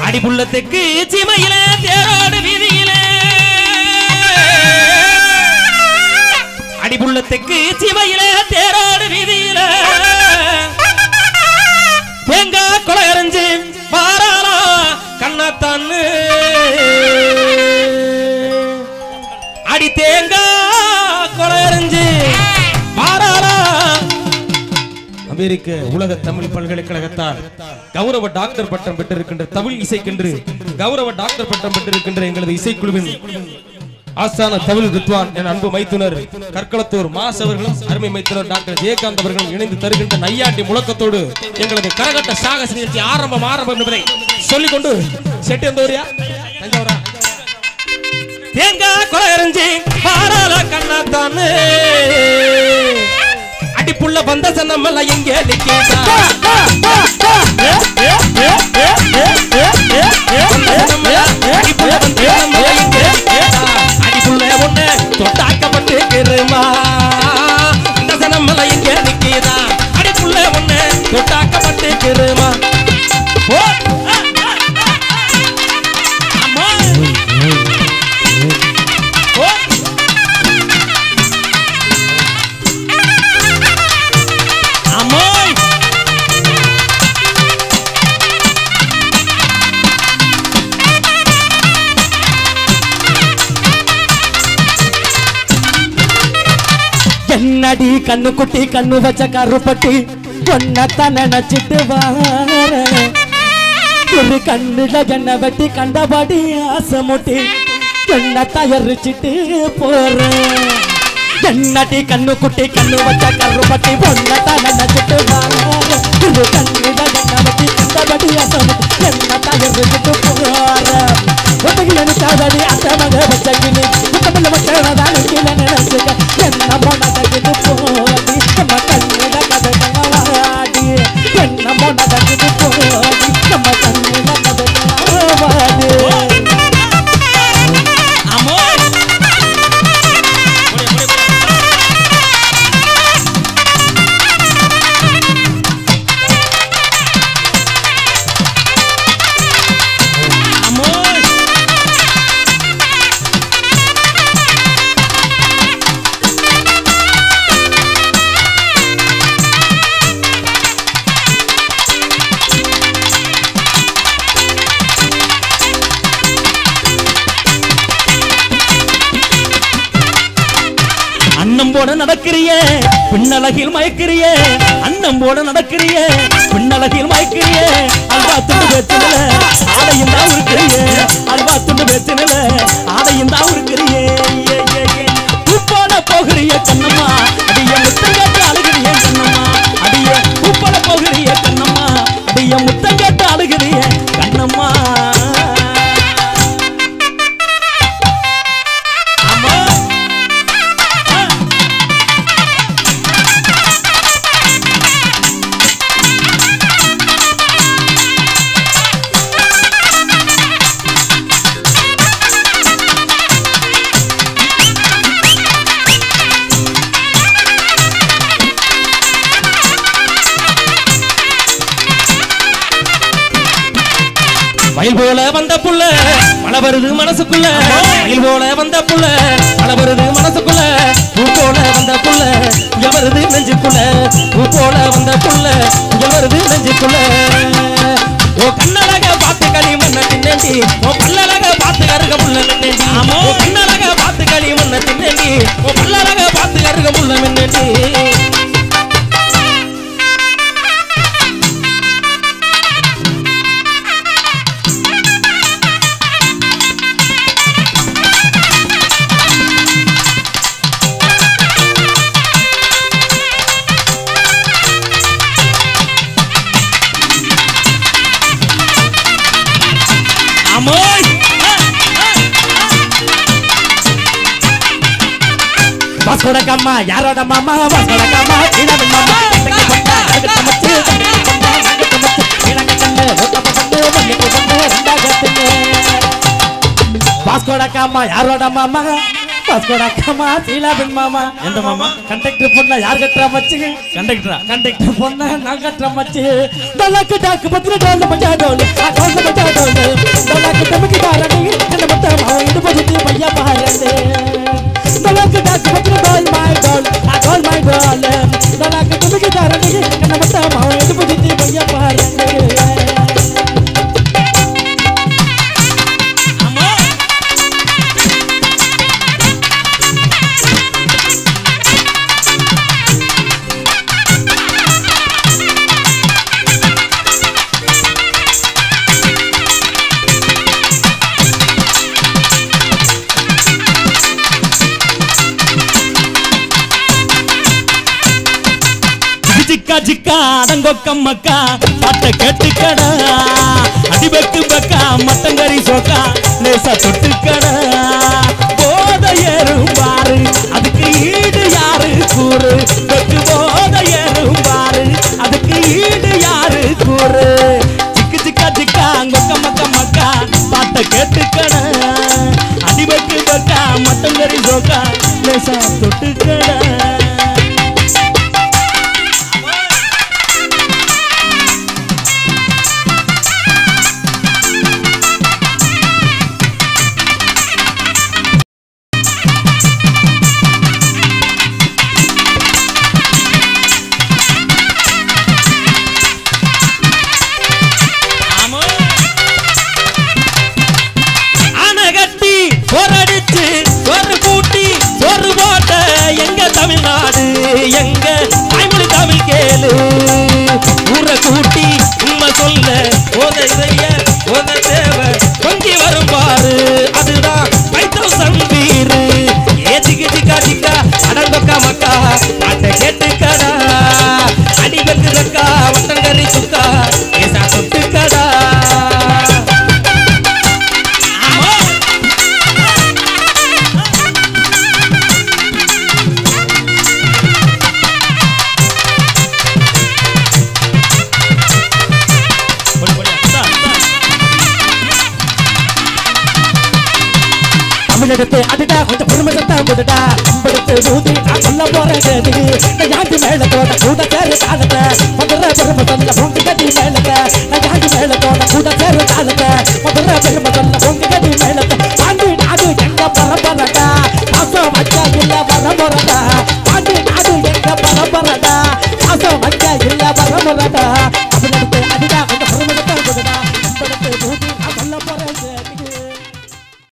அடிப்புள்ளத்துக்கு சீமையில தேரோடு வீதியில அடிப்புள்ளத்துக்கு சீமையில தேரோடு வீதியில தேங்காய் கொலை அரைஞ்சு வாராளா கண்ணத்தான்னு அடி தேங்காய் கொலை அரைஞ்சு வாராளா அமெரிக்க உலக தமிழ் பல்கலைக்கழகத்தால் கௌரவ டாக்டர் பட்டம் பெற்றிருக்கின்ற தமிழ் இசைக்கென்று கௌரவ டாக்டர் பட்டம் பெற்றிருக்கின்ற எங்களது இசைக்குழுவின் ஆஸ்தான தமிழ் வித்வான் என் அன்பு மைத்துனர் கற்களத்தூர் மாஸ் அவர்களும் அருமை மைத்துனர் டாக்டர் ஜெயகாந்த் அவர்களும் இணைந்து தருகின்ற நையாண்டி முழக்கத்தோடு எங்களது கரகட்ட சாகச நிகழ்ச்சி ஆரம்பம் ஆரம்பம் என்பதை சொல்லிக் கொண்டு செட்டு எந்த ஊரியா தஞ்சாவூரா தேங்காய் கொலை எறிஞ்சு பாராள கண்ணாத்தானு அடிப்புள்ள வந்த சனமல்ல எங்கே நிக்கிறா அடிப்புள்ள வந்த சனமல்ல எங்கே நிக்கிறா? அடிப்புள்ள ஒண்ணு தொட்டாக்கப்பட்டு கிருமா இந்த சனமல்ல எங்கே நிக்கிறா அடிப்புள்ள ஒண்ணு தொட்டாக்கப்பட்டு கிருமா ஓ ஆ, ஆ, ஆ, ஆ. அம்மா ஓ அம்மாய் என்னடி கண்ணு குட்டி கண்ணு வச்ச கருப்பட்டி ஒன்னத்தான் நினைச்சிட்டு வார ஒரு கண்ணுல என்ன வெட்டி கண்டபடி ஆசை முட்டி என்ன தயாரிச்சிட்டு போறேன் என்னடி கண்ணு குட்டி கண்ணு வச்ச கருப்பட்டி ஒன்னத்தான் நினைச்சிட்டு வார ஒரு கண்ணுல என்ன வெட்டி கண்டபடி ஆசை முட்டி என்ன தயாரிச்சிட்டு போறேன் ஒட்டகி நினைக்காதடி அந்த மக வச்ச கிளி முத்தமில்ல வச்சதான் கீழே நினைச்சுக்க என்ன மனதகிது போடி நம்ம கண்ணிட கதை வாடி என்ன மனதகிது போடி நம்ம கண்ணிட கதை வாடி அம்மாய் அம்மாய் அன்னம் போட நடக்கிறியே பின்னலகில் மயக்கிறியே அன்னம் போட நடக்கிறியே பின்னலகில் மயக்கிறியே அல்வா துண்டு பேச்சினல ஆடையும் தான் இருக்கிறியே அல்வா துண்டு பேச்சினல ஆடையும் தான் இருக்கிறியே ஏ, ஏ, ஏ. உப்போட போகிறிய கண்ணம்மா அடிய முத்தம் கேட்டு அழுகிறிய கண்ணம்மா அடிய உப்போட போகிறிய கண்ணம்மா அடிய முத்தம் கேட்டு அழுகிறிய கண்ணம்மா அம்மா வயல் போல வந்த புள்ள மழை வருது மனசுக்குள்ள வயல் போல வந்த புள்ள மழை வருது மனசுக்குள்ள பூ போல வந்த புள்ள இங்க வருது நெஞ்சுக்குள்ள பூ போல வந்த புள்ள இங்க வருது நெஞ்சுக்குள்ள ஓ கண்ணழக பார்த்து களி மண்ண தின்னேண்டி ஓ பல்லழக பார்த்து கருக புள்ள நின்னேண்டி ஓ கண்ணழக பார்த்து களி மண்ண தின்னேண்டி ஓ பல்லழக பார்த்து கருக புள்ள நின்னேண்டி அம்மாய் வாஸ்கோட கம்மா யாரோட மாமா வாஸ்கோட கம்மா இளம் மாமா தங்கி பட்டா அடுத்த மச்சு தங்கி பட்டா அடுத்த மச்சு இளங்க கண்ணு ஒத்தப்ப பட்டு வள்ளிக்கு பட்டு ரெண்டாகத்துக்கு வாஸ்கோட கம்மா யாரோட மாமா வாஸ்கோட கம்மா சீலாபின் மாமா எந்த மாமா கண்டக்டர் பொண்ண யார் கட்டுற மச்சு கண்டக்டரா கண்டக்டர் பொண்ண நான் கட்டுற மச்சு டலக்கு டாக்கு பத்திர டோல் மச்சா டோல் டோல் மச்சா டோல் ஜிக்கா அடங்கொக்கம்மக்கா பாட்ட கேட்டுக்கடா அடிபக்கு பக்கா மட்டங்கரி சோக்கா லேசா தொட்டுக்கடா போத ஏறும் பாரு அதுக்கு ஈடு யாரு கூறு வெக்கு போத ஏறும் பாரு அதுக்கு ஈடு யாரு கூறு சிக்கு சிக்கா சிக்கா கொக்க மக்க மக்கா பாட்ட கேட்டுக்கடா அடிபக்கு பக்கா மட்டங்கரி சோக்கா லேசா தொட்டுக்கடா அணகட்டி போரடிச்சு ஒரு கூட்டி ஒரு போட்ட எங்க தமிழ்நாடு எங்க தாய்மொழி தமிழ் கேளு ஊரை கூட்டி உண்மை சொல்ல ஓத இதைய ஓத தேவ பொங்கி வரும் பாரு அதுதான் பைத்தம் சம்பீரு ஏ ஜிகி ஜிகா ஜிகா அடங்கொக்கா மக்கா பாட்டை கேட்டுக்கடா அடி வெக்குதக்கா வட்டங்கரி சுக்கா ஏசா தொட்டுக்கடா ஆமா போடு, போடு. இந்தா, இந்தா. தமிழகத்தை அடிடா கொஞ்சம் பெருமை சத்தம் போட்டுடா அம்பெடுத்து ஊதி நான் சொல்ல போறேன் கேட்டு நான் யாண்டி மேலத்தோட கூட சேரு தாளத்தை மதுரை பெருமை சொல்ல பொங்கு கட்டி மேலத்தை நான் யாண்டி மேலத்தோட கூட சேரு தாளத்தை மதுரை பெருமை சொல்ல பொங்கு கட்டி மேலத்தை பாண்டி நாடு எங்க பரம்பரடா பாசம் வச்சா இல்ல பரம்பரடா பாண்டி நாடு எங்க பரம்பரடா பாசம் வச்சா இல்ல பரம்பரடா